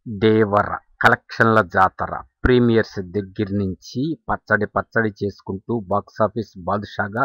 దేవర కలెక్షన్ల జాతర ప్రీమియర్స్ దగ్గర నుంచి పచ్చడి పచ్చడి చేసుకుంటూ బాక్సాఫీస్ బాదుషాగా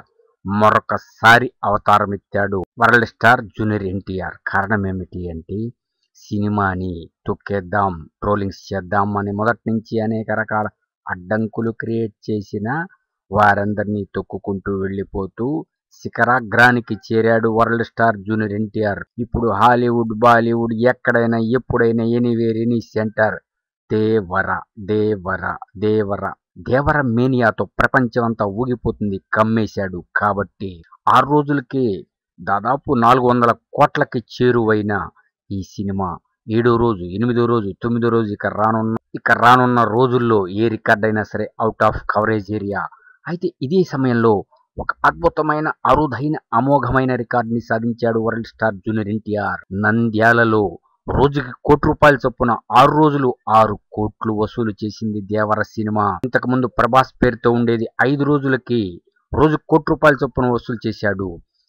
మరొకసారి అవతారమెత్తాడు వరల్డ్ స్టార్ జూనియర్ ఎన్టీఆర్ కారణం ఏమిటి అంటే సినిమాని తొక్కేద్దాం ట్రోలింగ్స్ చేద్దాం అని మొదటి నుంచి అనేక రకాల అడ్డంకులు క్రియేట్ చేసిన వారందరినీ తొక్కుకుంటూ వెళ్ళిపోతూ శిఖరాగ్రానికి చేరాడు వరల్డ్ స్టార్ జూనియర్ ఎన్టీఆర్ ఇప్పుడు హాలీవుడ్ బాలీవుడ్ ఎక్కడైనా ఎప్పుడైనా anywhere any centre Devara Devara Devara Devara మేనియాతో ప్రపంచం అంతా ఊగిపోతుంది కమ్మేశాడు కాబట్టి ఆరు రోజులకే దాదాపు నాలుగు వందల కోట్లకి చేరువైన ఈ సినిమా ఏడో రోజు ఎనిమిదో రోజు తొమ్మిదో రోజు ఇక రానున్న ఇక రానున్న రోజుల్లో ఏ రికార్డ్ అయినా సరే అవుట్ ఆఫ్ కవరేజ్ ఏరియా అయితే ఇదే సమయంలో ఒక అద్భుతమైన అరుదైన అమోఘమైన రికార్డుని సాధించాడు వరల్డ్ స్టార్ జూనియర్ ఎన్టీఆర్ నంద్యాలలో రోజుకి కోటి రూపాయల చొప్పున ఆరు రోజులు ఆరు కోట్లు వసూలు చేసింది దేవర సినిమా ఇంతకు ముందు ప్రభాస్ పేరుతో ఉండేది ఐదు రోజులకి రోజు కోటి రూపాయల చొప్పున వసూలు చేశాడు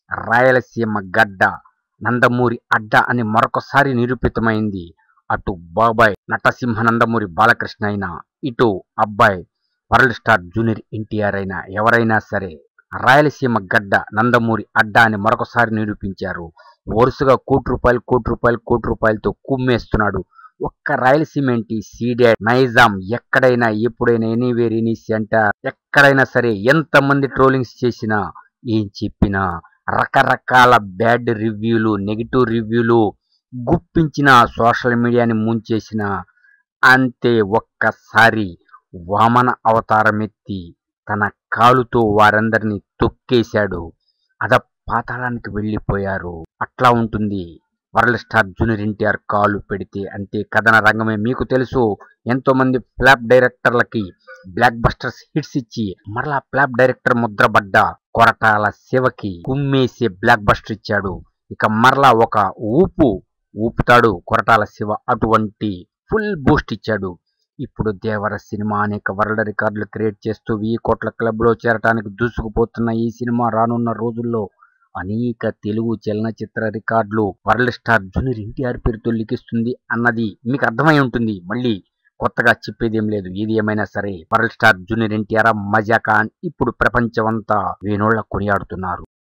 రాయలసీమ గడ్డ నందమూరి అడ్డ అని మరొకసారి నిరూపితమైంది అటు బాబాయ్ నటసింహ నందమూరి బాలకృష్ణ అయినా ఇటు అబ్బాయి వరల్డ్ స్టార్ జూనియర్ ఎన్టీఆర్ అయినా ఎవరైనా సరే రాయలసీమ గడ్డ నందమూరి అడ్డ అని మరొకసారి నిరూపించారు వరుసగా కోటి రూపాయలు కోటి రూపాయలు కోటి రూపాయలతో కుమ్మేస్తున్నాడు ఒక్క రాయలసీమ ఏంటి సీడే నైజాం ఎక్కడైనా ఎప్పుడైనా ఎనీవేర్ ఎనీ సెంటర్ ఎక్కడైనా సరే ఎంతమంది ట్రోలింగ్స్ చేసినా ఏం చెప్పినా రకరకాల బ్యాడ్ రివ్యూలు నెగిటివ్ రివ్యూలు గుప్పించిన సోషల్ మీడియాని ముంచేసిన అంతే ఒక్కసారి వామన అవతారమెత్తి తన కాలుతో వారందరినీ తొక్కేశాడు అద పాతాళానికి వెళ్ళిపోయారు అట్లా ఉంటుంది వరల్డ్ స్టార్ జూనియర్ ఎన్టీఆర్ కాలు పెడితే అంతే కథన రంగమే మీకు తెలుసు ఎంతో మంది ఫ్లాప్ డైరెక్టర్లకి బ్లాక్ బస్టర్స్ హిట్స్ ఇచ్చి మరలా ఫ్లాప్ డైరెక్టర్ ముద్రపడ్డ కొరటాల శివకి కుమ్మేసే బ్లాక్ బస్టర్ ఇచ్చాడు ఇక మరలా ఒక ఊపు ఊపుతాడు కొరటాల శివ అటువంటి ఫుల్ బూస్ట్ ఇచ్చాడు ఇప్పుడు దేవర సినిమా అనేక వరల్డ్ రికార్డులు క్రియేట్ చేస్తూ వెయ్యి కోట్ల క్లబ్లో చేరటానికి దూసుకుపోతున్న ఈ సినిమా రానున్న రోజుల్లో అనేక తెలుగు చలనచిత్ర రికార్డులు వరల్డ్ స్టార్ జూనియర్ ఎన్టీఆర్ పేరుతో లిఖిస్తుంది అన్నది మీకు అర్థమై ఉంటుంది మళ్ళీ కొత్తగా చెప్పేది ఏం లేదు ఏది ఏమైనా సరే వరల్డ్ స్టార్ జూనియర్ ఎన్టీఆర్ మజా ఖాన్ ఇప్పుడు ప్రపంచమంతా వేణోళ్ల కొనియాడుతున్నారు